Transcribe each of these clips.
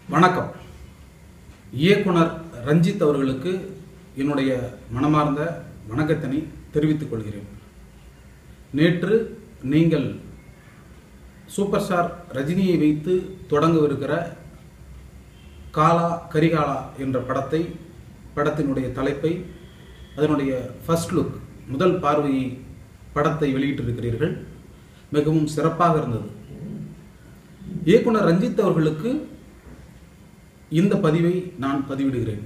வணக்கம் இயக்குனர் ரஞ்சித் அவர்களுக்கு என்னுடைய மனமார்ந்த வணக்கத்தினை தெரிவித்துக் கொள்கிறேன் நேற்று நீங்கள் சூப்பர் ஸ்டார் ரஜினியை வைத்து தொடங்கவிருக்கிற காலா கரிகாலா என்ற படத்தை படத்தினுடைய தலைப்பை அதனுடைய ஃபர்ஸ்ட் லுக் முதல் பார்வையை படத்தை வெளியிட்டிருக்கிறீர்கள் மிகவும் சிறப்பாக இருந்தது இயக்குனர் ரஞ்சித் அவர்களுக்கு இந்த பதிவை நான் பதிவிடுகிறேன்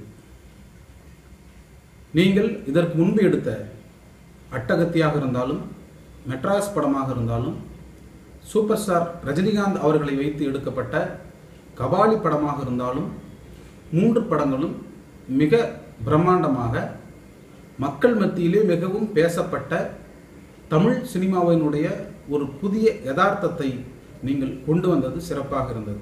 நீங்கள் இதற்கு முன்பு எடுத்த அட்டகத்தியாக இருந்தாலும் மெட்ராஸ் படமாக இருந்தாலும் சூப்பர் ஸ்டார் ரஜினிகாந்த் அவர்களை வைத்து எடுக்கப்பட்ட கபாலி படமாக இருந்தாலும் மூன்று படங்களும் மிக பிரம்மாண்டமாக மக்கள் மத்தியிலே மிகவும் பேசப்பட்ட தமிழ் சினிமாவினுடைய ஒரு புதிய யதார்த்தத்தை நீங்கள் கொண்டு வந்தது சிறப்பாக இருந்தது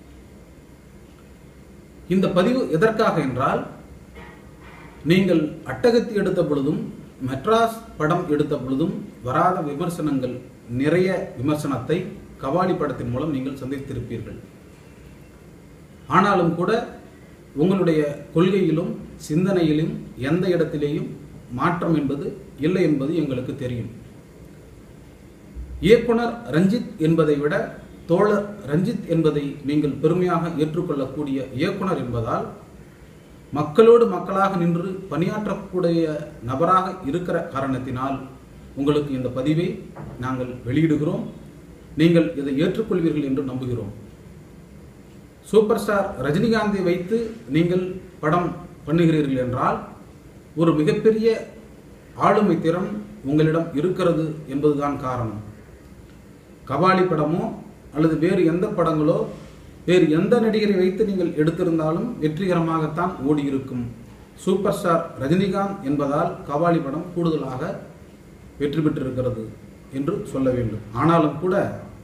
இந்த பதிவு எதற்காக என்றால் நீங்கள் அட்டகத்தி எடுத்த பொழுதும் மெட்ராஸ் படம் எடுத்த பொழுதும் வராத விமர்சனங்கள் நிறைய விமர்சனத்தை கபாலி படத்தின் மூலம் நீங்கள் சந்தித்திருப்பீர்கள் ஆனாலும் கூட உங்களுடைய கொள்கையிலும் சிந்தனையிலும் எந்த இடத்திலேயும் மாற்றம் என்பது இல்லை என்பது எங்களுக்கு தெரியும் இயக்குனர் ரஞ்சித் என்பதை விட தோழர் ரஞ்சித் என்பதை நீங்கள் பெருமையாக ஏற்றுக்கொள்ளக்கூடிய இயக்குனர் என்பதால் மக்களோடு மக்களாக நின்று பணியாற்றக்கூடிய நபராக இருக்கிற காரணத்தினால் உங்களுக்கு இந்த பதிவை நாங்கள் வெளியிடுகிறோம் நீங்கள் இதை ஏற்றுக்கொள்வீர்கள் என்று நம்புகிறோம் சூப்பர் ஸ்டார் ரஜினிகாந்தை வைத்து நீங்கள் படம் பண்ணுகிறீர்கள் என்றால் ஒரு மிகப்பெரிய ஆளுமை திறன் உங்களிடம் இருக்கிறது என்பதுதான் காரணம் கபாலி படமோ அல்லது வேறு எந்த படங்களோ வேறு எந்த நடிகரை வைத்து நீங்கள் எடுத்திருந்தாலும் வெற்றிகரமாகத்தான் ஓடியிருக்கும் சூப்பர் ஸ்டார் ரஜினிகாந்த் என்பதால் கபாலி படம் கூடுதலாக வெற்றி பெற்றிருக்கிறது என்று சொல்ல வேண்டும் ஆனாலும் கூட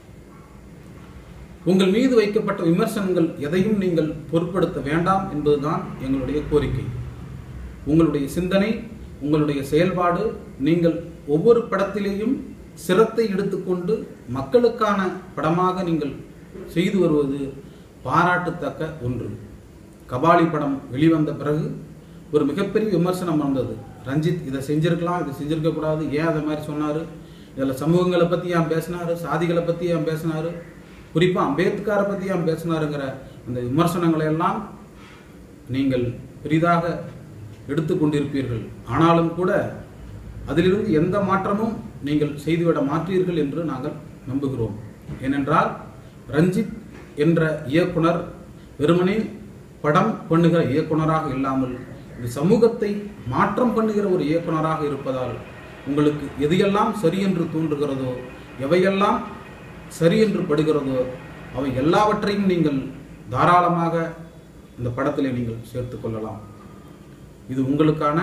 உங்கள் மீது வைக்கப்பட்ட விமர்சனங்கள் எதையும் நீங்கள் பொருட்படுத்த வேண்டாம் என்பதுதான் எங்களுடைய கோரிக்கை உங்களுடைய சிந்தனை உங்களுடைய செயல்பாடு நீங்கள் ஒவ்வொரு படத்திலேயும் சிரத்தை எடுத்துக்கொண்டு மக்களுக்கான படமாக நீங்கள் செய்து வருவது பாராட்டத்தக்க ஒன்று கபாலி படம் வெளிவந்த பிறகு ஒரு மிகப்பெரிய விமர்சனம் வந்தது ரஞ்சித் இதை செஞ்சிருக்கலாம் இதை செஞ்சிருக்க கூடாது ஏன் அதை மாதிரி சொன்னார் இதில் சமூகங்களை பற்றி ஏன் பேசினாரு சாதிகளை பற்றி ஏன் பேசினாரு குறிப்பாக அம்பேத்கரை பற்றி ஏன் பேசினாருங்கிற அந்த விமர்சனங்களை எல்லாம் நீங்கள் பெரிதாக எடுத்துக்கொண்டிருப்பீர்கள் ஆனாலும் கூட அதிலிருந்து எந்த மாற்றமும் நீங்கள் செய்துவிட மாற்றீர்கள் என்று நாங்கள் நம்புகிறோம் ஏனென்றால் ரஞ்சித் என்ற இயக்குனர் வெறுமனே படம் பண்ணுகிற இயக்குனராக இல்லாமல் இந்த சமூகத்தை மாற்றம் பண்ணுகிற ஒரு இயக்குனராக இருப்பதால் உங்களுக்கு எதையெல்லாம் சரி என்று தோன்றுகிறதோ எவையெல்லாம் சரி என்று படுகிறதோ அவை எல்லாவற்றையும் நீங்கள் தாராளமாக இந்த படத்தில் நீங்கள் சேர்த்து கொள்ளலாம் இது உங்களுக்கான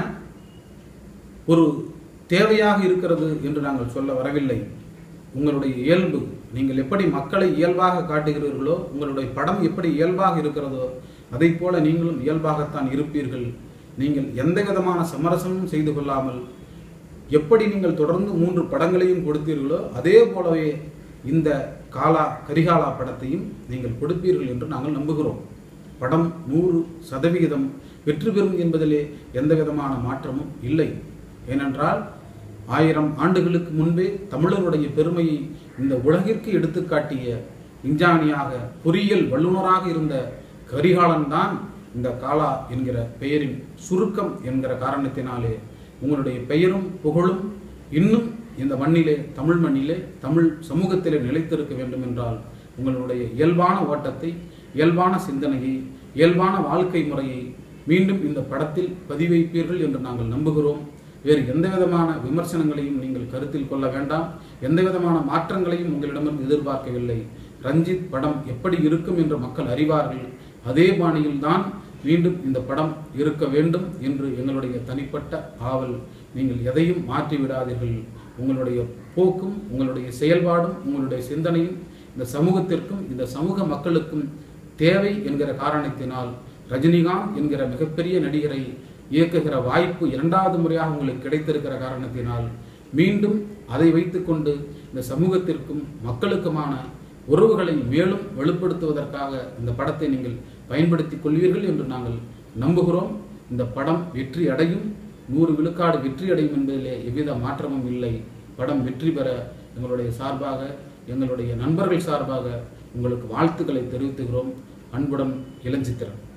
ஒரு தேவையாக இருக்கிறது என்று நாங்கள் சொல்ல வரவில்லை உங்களுடைய இயல்பு நீங்கள் எப்படி மக்களை இயல்பாக காட்டுகிறீர்களோ உங்களுடைய படம் எப்படி இயல்பாக இருக்கிறதோ அதை போல நீங்களும் இயல்பாகத்தான் இருப்பீர்கள் நீங்கள் எந்த விதமான சமரசமும் செய்து கொள்ளாமல் எப்படி நீங்கள் தொடர்ந்து மூன்று படங்களையும் கொடுத்தீர்களோ அதே போலவே இந்த காலா கரிகாலா படத்தையும் நீங்கள் கொடுப்பீர்கள் என்று நாங்கள் நம்புகிறோம் படம் நூறு சதவிகிதம் வெற்றி பெறும் என்பதிலே எந்த விதமான மாற்றமும் இல்லை ஏனென்றால் ஆயிரம் ஆண்டுகளுக்கு முன்பே தமிழருடைய பெருமையை இந்த உலகிற்கு எடுத்துக்காட்டிய விஞ்ஞானியாக பொறியியல் வல்லுநராக இருந்த கரிகாலன் தான் இந்த காலா என்கிற பெயரின் சுருக்கம் என்கிற காரணத்தினாலே உங்களுடைய பெயரும் புகழும் இன்னும் இந்த மண்ணிலே தமிழ் மண்ணிலே தமிழ் சமூகத்திலே நிலைத்திருக்க வேண்டும் என்றால் உங்களுடைய இயல்பான ஓட்டத்தை இயல்பான சிந்தனையை இயல்பான வாழ்க்கை முறையை மீண்டும் இந்த படத்தில் பதிவைப்பீர்கள் என்று நாங்கள் நம்புகிறோம் வேறு எந்த விதமான விமர்சனங்களையும் நீங்கள் கருத்தில் கொள்ள வேண்டாம் எந்த விதமான மாற்றங்களையும் உங்களிடமிருந்து எதிர்பார்க்கவில்லை ரஞ்சித் படம் எப்படி இருக்கும் என்று மக்கள் அறிவார்கள் அதே பாணியில் தான் மீண்டும் இந்த படம் இருக்க வேண்டும் என்று எங்களுடைய தனிப்பட்ட ஆவல் நீங்கள் எதையும் மாற்றி விடாதீர்கள் உங்களுடைய போக்கும் உங்களுடைய செயல்பாடும் உங்களுடைய சிந்தனையும் இந்த சமூகத்திற்கும் இந்த சமூக மக்களுக்கும் தேவை என்கிற காரணத்தினால் ரஜினிகாந்த் என்கிற மிகப்பெரிய நடிகரை இயக்குகிற வாய்ப்பு இரண்டாவது முறையாக உங்களுக்கு கிடைத்திருக்கிற காரணத்தினால் மீண்டும் அதை வைத்துக்கொண்டு இந்த சமூகத்திற்கும் மக்களுக்குமான உறவுகளை மேலும் வலுப்படுத்துவதற்காக இந்த படத்தை நீங்கள் பயன்படுத்திக் கொள்வீர்கள் என்று நாங்கள் நம்புகிறோம் இந்த படம் வெற்றி அடையும் நூறு விழுக்காடு வெற்றி அடையும் என்பதிலே எவ்வித மாற்றமும் இல்லை படம் வெற்றி பெற எங்களுடைய சார்பாக எங்களுடைய நண்பர்கள் சார்பாக உங்களுக்கு வாழ்த்துக்களை தெரிவித்துகிறோம் அன்புடன் இளஞ்சித்திரன்